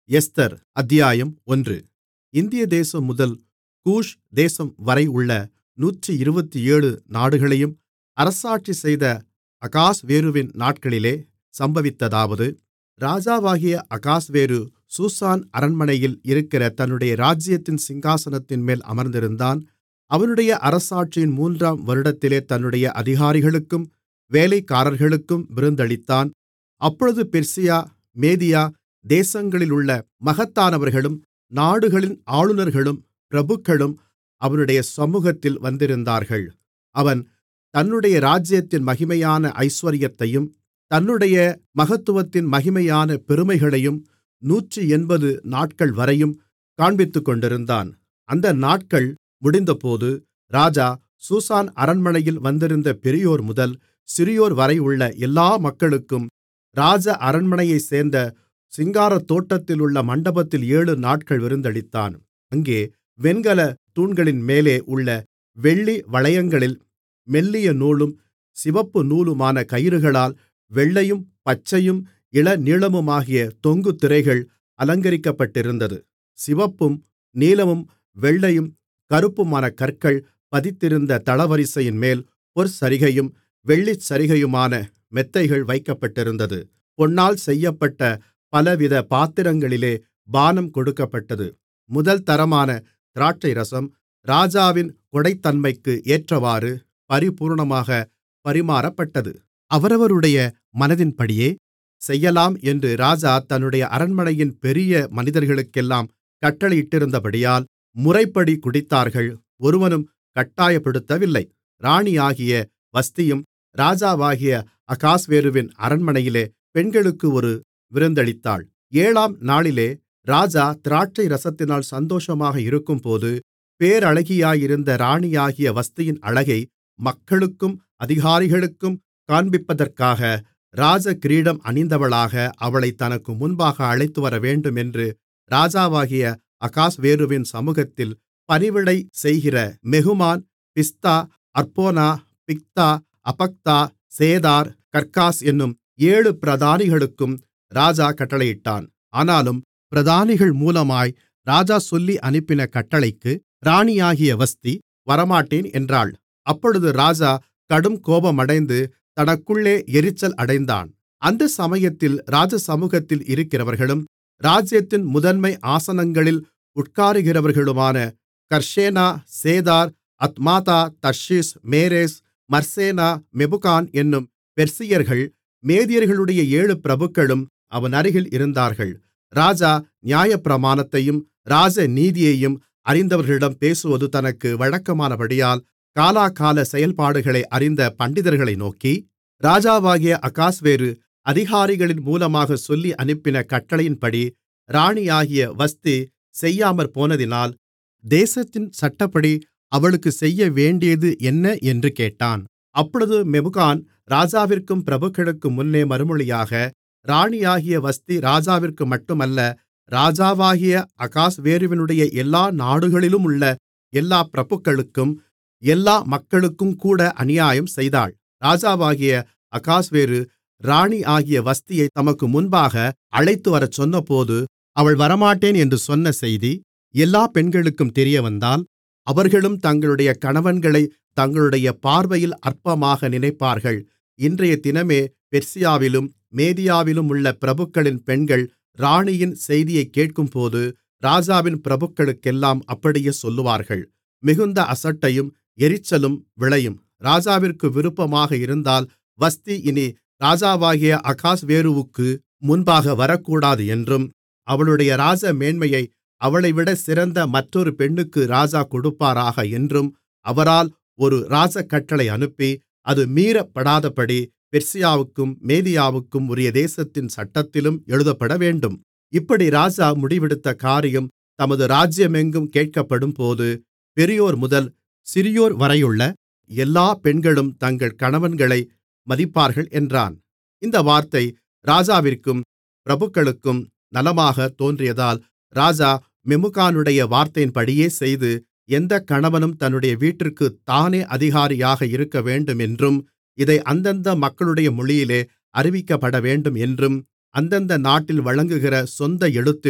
Esther அத்தியாயம் ஒன்று இந்திய தேசம் முதல் கூஷ் தேசம் வரை உள்ள நூற்று இருபத்தேழு நாடுகளையும் அரசாட்சி செய்த அகாஸ்வேருவின் நாட்களிலே சம்பவித்ததாவது ராஜாவாகிய அகாஸ்வேரு சூசான் அரண்மனையில் இருக்கிற தன்னுடைய ராஜ்யத்தின் சிங்காசனத்தின்மேல் அமர்ந்திருந்தான் அவனுடைய அரசாட்சியின் மூன்றாம் வருடத்திலே தன்னுடைய அதிகாரிகளுக்கும் வேலைக்காரர்களுக்கும் விருந்தளித்தான் அப்பொழுது பெர்சியா மேதியா தேசங்களிலுள்ள மகத்தானவர்களும் நாடுகளின் ஆளுநர்களும் பிரபுக்களும் அவனுடைய சமுகத்தில் வந்திருந்தார்கள் அவன் தன்னுடைய ராஜ்யத்தின் மகிமையான ஐசுவரியத்தையும் தன்னுடைய மகத்துவத்தின் மகிமையான பெருமைகளையும் நூற்று எண்பது நாட்கள்வரையும் காண்பித்துக்கொண்டிருந்தான் அந்த நாட்கள் முடிந்தபோது ராஜா சூசான் அரண்மனையில் வந்திருந்த பெரியோர்முதல் சிறியோர்வரையுள்ள எல்லா மக்களுக்கும் ராஜ அரண்மனையைச் சேர்ந்த சிங்காரத்தோட்டத்திலுள்ள மண்டபத்தில் ஏழு நாட்கள் விருந்தளித்தான் அங்கே வெண்கலத் தூண்களின்மேலே உள்ள வெள்ளி வளையங்களில் மெல்லிய நூலும் சிவப்பு நூலுமான கயிறுகளால் வெள்ளையும் பச்சையும் இளநீலமுமாகிய தொங்கு திரைகள் அலங்கரிக்கப்பட்டிருந்தது சிவப்பும் நீலமும் வெள்ளையும் கறுப்புமான கற்கள் பதித்திருந்த தளவரிசையின்மேல் பொற்சரிகையும் வெள்ளிச்சரிகையுமான மெத்தைகள் வைக்கப்பட்டிருந்தது பொன்னால் செய்யப்பட்ட பலவித பாத்திரங்களிலே பானம் கொடுக்கப்பட்டது முதல் தரமான திராட்சைரசம் ராஜாவின் கொடைத்தன்மைக்கு ஏற்றவாறு பரிபூரணமாகப் பரிமாறப்பட்டது அவரவருடைய மனதின்படியே செய்யலாம் என்று ராஜா தன்னுடைய அரண்மனையின் பெரிய மனிதர்களுக்கெல்லாம் கட்டளையிட்டிருந்தபடியால் முறைப்படி குடித்தார்கள் ஒருவனும் கட்டாயப்படுத்தவில்லை ராணியாகிய வஸ்தியும் ராஜாவாகிய அகாஸ்வேருவின் அரண்மனையிலே பெண்களுக்கு ஒரு விருந்தளித்தாள் ஏழாம் நாளிலே ராஜா திராட்சைரசத்தினால் சந்தோஷமாக இருக்கும்போது பேரழகியாயிருந்த ராணியாகிய வஸ்தியின் அழகை மக்களுக்கும் அதிகாரிகளுக்கும் காண்பிப்பதற்காக ராஜகிரீடம் அணிந்தவளாக அவளைத் தனக்கு முன்பாக அழைத்துவரவேண்டும் என்று ராஜாவாகிய அகாஸ்வேருவின் சமுகத்தில் பணிவிடை செய்கிற மெகுமான் Biztha Harbona Bigtha Abagtha Zethar Carcas என்னும் ஏழு பிரதானிகளுக்கும் ராஜா கட்டளையிட்டான் ஆனாலும் பிரதானிகள் மூலமாய் ராஜா சொல்லி அனுப்பின கட்டளைக்கு ராணியாகிய வஸ்தி வரமாட்டேன் என்றாள் அப்பொழுது ராஜா கடும் கோபமடைந்து தனக்குள்ளே எரிச்சல் அடைந்தான் அந்த சமயத்தில் ராஜசமுகத்தில் இருக்கிறவர்களும் ராஜ்யத்தின் முதன்மை ஆசனங்களில் உட்காருகிறவர்களுமான கர்ஷேனா சேதார் அத்மாதா தர்ஷீஸ் மேரேஸ் மர்சேனா மெபுகான் என்னும் பெர்சியர்கள் மேதியர்களுடைய ஏழு பிரபுக்களும் அவன் அருகில் இருந்தார்கள் ராஜா நியாயப்பிரமாணத்தையும் ராஜநீதியையும் அறிந்தவர்களிடம் பேசுவது தனக்கு வழக்கமானபடியால் காலாகால செயல்பாடுகளை அறிந்த பண்டிதர்களை நோக்கி ராஜாவாகிய அகாஸ்வேரு அதிகாரிகளின் மூலமாக சொல்லி அனுப்பின கட்டளையின்படி ராணியாகிய வஸ்தி செய்யாமற் போனதினால் தேசத்தின் சட்டப்படி அவளுக்கு செய்யவேண்டியது என்ன என்று கேட்டான் அப்பொழுது மெமுகான் ராஜாவிற்கும் பிரபுக்களுக்கும் முன்னே மறுமொழியாக ராணியாகிய வஸ்தி ராஜாவிற்கு மட்டுமல்ல ராஜாவாகிய அகாஸ்வேருவினுடைய எல்லா நாடுகளிலுமுள்ள எல்லா பிரபுக்களுக்கும் எல்லா மக்களுக்குங்கூட அநியாயம் செய்தாள் ராஜாவாகிய அகாஸ்வேரு ராணியாகிய வஸ்தியை தமக்கு முன்பாக அழைத்துவரச் சொன்னபோது அவள் வரமாட்டேன் என்று சொன்ன செய்தி எல்லா பெண்களுக்கும் தெரியவந்தால் அவர்களும் தங்களுடைய கணவன்களை தங்களுடைய பார்வையில் அற்பமாக நினைப்பார்கள் இன்றையதினமே பெர்சியாவிலும் மேதியாவிலும் உள்ள பிரபுக்களின் பெண்கள் ராணியின் செய்தியைக் கேட்கும்போது ராஜாவின் பிரபுக்களுக்கெல்லாம் அப்படியே சொல்லுவார்கள் மிகுந்த அசட்டையும் எரிச்சலும் விளையும் ராஜாவிற்கு விருப்பமாக இருந்தால் வஸ்தி இனி ராஜாவாகிய அகாஸ்வேருவுக்கு முன்பாக வரக்கூடாது என்றும் அவளுடைய ராஜ மேன்மையை அவளைவிட சிறந்த மற்றொரு பெண்ணுக்கு ராஜா கொடுப்பாராக என்றும் அவரால் ஒரு ராஜகட்டளை அனுப்பி அது மீறப்படாதபடி பெர்சியாவுக்கும் மேதியாவுக்கும் உரிய தேசத்தின் சட்டத்திலும் எழுதப்படவேண்டும் இப்படி ராஜா முடிவெடுத்த காரியம் தமது ராஜ்யமெங்கும் கேட்கப்படும்போது பெரியோர் முதல் சிறியோர் வரையுள்ள எல்லா பெண்களும் தங்கள் கணவன்களை மதிப்பார்கள் என்றான் இந்த வார்த்தை ராஜாவிற்கும் பிரபுக்களுக்கும் நலமாக தோன்றியதால் ராஜா மெமுகானுடைய வார்த்தையின்படியே செய்து எந்தக் கணவனும் தன்னுடைய வீட்டிற்குத் தானே அதிகாரியாக இருக்கவேண்டும் என்றும் இதை அந்தந்த மக்களுடைய மொழியிலே அறிவிக்கப்படவேண்டும் என்றும் அந்தந்த நாட்டில் வழங்குகிற சொந்த எழுத்திலும்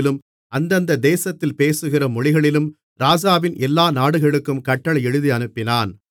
அந்தந்த தேசத்தில் பேசுகிற மொழிகளிலும் ராஜாவின் எல்லா நாடுகளுக்கும் கட்டளை எழுதியனுப்பினான்